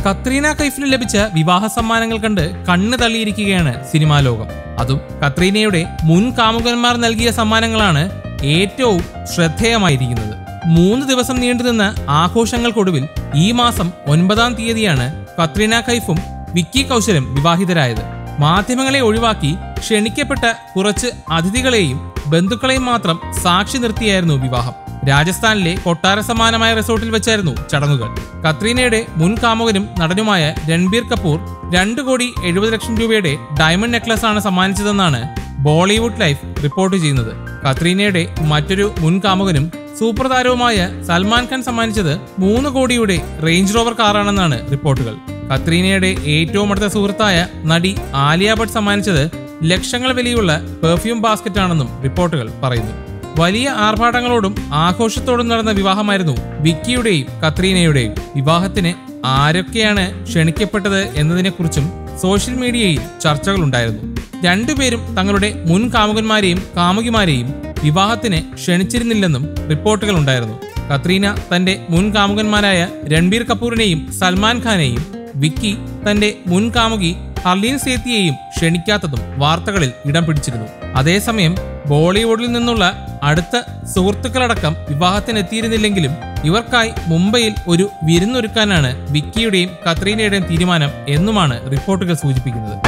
കത്രീന കൈഫിന് ലഭിച്ച വിവാഹ സമ്മാനങ്ങൾ കണ്ട് കണ്ണ് തള്ളിയിരിക്കുകയാണ് സിനിമാ ലോകം അതും കത്രീനയുടെ മുൻ കാമുകന്മാർ നൽകിയ സമ്മാനങ്ങളാണ് ഏറ്റവും ശ്രദ്ധേയമായിരിക്കുന്നത് മൂന്ന് ദിവസം നീണ്ടുനിന്ന ആഘോഷങ്ങൾക്കൊടുവിൽ ഈ മാസം ഒൻപതാം തീയതിയാണ് കത്രീന കൈഫും വിക്കി കൗശലും വിവാഹിതരായത് മാധ്യമങ്ങളെ ഒഴിവാക്കി ക്ഷണിക്കപ്പെട്ട കുറച്ച് അതിഥികളെയും ബന്ധുക്കളെയും മാത്രം സാക്ഷി നിർത്തിയായിരുന്നു വിവാഹം രാജസ്ഥാനിലെ കൊട്ടാര സമാനമായ റിസോർട്ടിൽ വെച്ചായിരുന്നു ചടങ്ങുകൾ കത്രീനയുടെ മുൻ കാമുകനും നടനുമായ രൺബീർ കപൂർ രണ്ട് കോടി എഴുപത് ലക്ഷം രൂപയുടെ ഡയമണ്ട് നെക്ലസ് ആണ് സമ്മാനിച്ചതെന്നാണ് ബോളിവുഡ് ലൈഫ് റിപ്പോർട്ട് ചെയ്യുന്നത് കത്രീനയുടെ മറ്റൊരു മുൻ കാമുകനും സൂപ്പർ താരവുമായ സൽമാൻ ഖാൻ സമ്മാനിച്ചത് മൂന്ന് കോടിയുടെ റേഞ്ച് റോവർ കാറാണെന്നാണ് റിപ്പോർട്ടുകൾ കത്രീനയുടെ ഏറ്റവും അടുത്ത സുഹൃത്തായ നടി ആലിയ ഭട്ട് സമ്മാനിച്ചത് ലക്ഷങ്ങൾ വിലയുള്ള പെർഫ്യൂം ബാസ്ക്കറ്റ് ആണെന്നും റിപ്പോർട്ടുകൾ പറയുന്നു വലിയ ആർഭാടങ്ങളോടും ആഘോഷത്തോടും നടന്ന വിവാഹമായിരുന്നു വിക്കിയുടെയും കത്രീനയുടെയും വിവാഹത്തിന് ആരൊക്കെയാണ് ക്ഷണിക്കപ്പെട്ടത് എന്നതിനെക്കുറിച്ചും സോഷ്യൽ മീഡിയയിൽ ചർച്ചകളുണ്ടായിരുന്നു രണ്ടുപേരും തങ്ങളുടെ മുൻ കാമുകന്മാരെയും കാമുകിമാരെയും വിവാഹത്തിന് ക്ഷണിച്ചിരുന്നില്ലെന്നും റിപ്പോർട്ടുകൾ ഉണ്ടായിരുന്നു കത്രീന തന്റെ മുൻ കാമുകന്മാരായ രൺബീർ കപൂറിനെയും സൽമാൻ ഖാനെയും വിക്കി തന്റെ മുൻ കാമുകി ഹർലീൻ സേത്തിയെയും ക്ഷണിക്കാത്തതും വാർത്തകളിൽ ഇടം പിടിച്ചിരുന്നു അതേസമയം ബോളിവുഡിൽ നിന്നുള്ള അടുത്ത സുഹൃത്തുക്കളടക്കം വിവാഹത്തിനെത്തിയിരുന്നില്ലെങ്കിലും ഇവർക്കായി മുംബൈയിൽ ഒരു വിരുന്നൊരുക്കാനാണ് വിക്കിയുടെയും കത്രീനയുടെയും തീരുമാനം എന്നുമാണ് റിപ്പോർട്ടുകൾ സൂചിപ്പിക്കുന്നത്